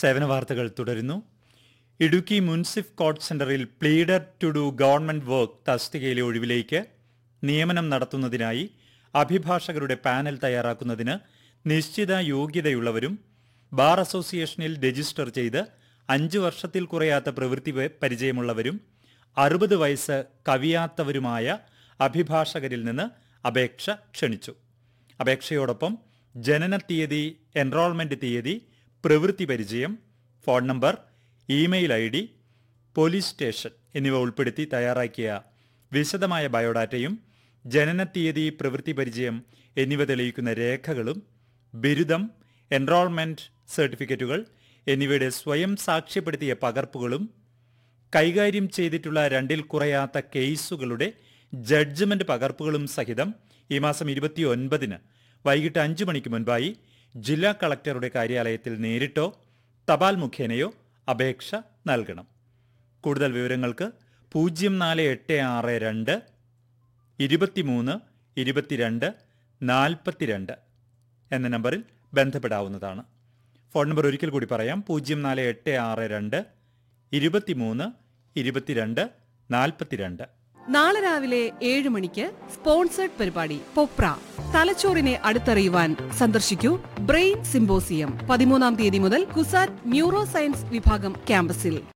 സേവന വാർത്തകൾ തുടരുന്നു ഇടുക്കി മുൻസിഫ് കോർട്ട് സെന്ററിൽ pleader to do government work തസ്തികയിലെ ഒഴിവിലേക്ക് നിയമനം നടത്തുന്നതിനായി അഭിഭാഷകരുടെ പാനൽ തയ്യാറാക്കുന്നതിന് നിശ്ചിത യോഗ്യതയുള്ളവരും ബാർ അസോസിയേഷനിൽ രജിസ്റ്റർ ചെയ്ത് അഞ്ച് വർഷത്തിൽ കുറയാത്ത പ്രവൃത്തി പ- പരിചയമുള്ളവരും അറുപത് വയസ്സ് കവിയാത്തവരുമായ അഭിഭാഷകരിൽ നിന്ന് അപേക്ഷ ക്ഷണിച്ചു അപേക്ഷയോടൊപ്പം ജനന തീയതി എൻറോൾമെന്റ് തീയതി പ്രവൃത്തി പരിചയം phone number email I D police station എന്നിവ ഉൾപ്പെടുത്തി തയ്യാറാക്കിയ വിശദമായ ബയോഡാറ്റയും ജനന തീയതി പ്രവൃത്തി പരിചയം എന്നിവ തെളിയിക്കുന്ന രേഖകളും ബിരുദം എൻറോൾമെന്റ് സർട്ടിഫിക്കറ്റുകൾ എന്നിവയുടെ സ്വയം സാക്ഷ്യപ്പെടുത്തിയ പകർപ്പുകളും കൈകാര്യം ചെയ്തിട്ടുള്ള രണ്ടിൽ കുറയാത്ത കേസുകളുടെ ജഡ്ജ്മെന്റ് പകർപ്പുകളും സഹിതം ഈ മാസം ഇരുപത്തിയൊൻപതിന് വൈകിട്ട് അഞ്ചു മണിക്ക് മുൻപായി ജില്ലാ കളക്ടറുടെ കാര്യാലയത്തിൽ നേരിട്ടോ തപാൽ മുഖേനയോ അപേക്ഷ നൽകണം കൂടുതൽ വിവരങ്ങൾക്ക് പൂജ്യം നാല് എട്ട് ആറ് രണ്ട് ഇരുപത്തിമൂന്ന് ഇരുപത്തിരണ്ട് നാൽപ്പത്തിരണ്ട് എന്ന നമ്പറിൽ ബന്ധപ്പെടാവുന്നതാണ് ഫോൺ നമ്പർ ഒരിക്കൽ കൂടി പറയാം പൂജ്യം നാല് എട്ട് ആറ് രണ്ട് ഇരുപത്തിമൂന്ന് ഇരുപത്തിരണ്ട് നാൽപ്പത്തിരണ്ട് നാളെ രാവിലെ ഏഴ് മണിക്ക് സ്പോൺസേഡ് പരിപാടി പൊപ്ര തലച്ചോറിനെ അടുത്തറിയുവാൻ സന്ദർശിക്കൂ ബ്രെയിൻ സിംബോസിയം പതിമൂന്നാം തീയതി മുതൽ കുസാറ്റ് ന്യൂറോ സയൻസ് വിഭാഗം ക്യാമ്പസിൽ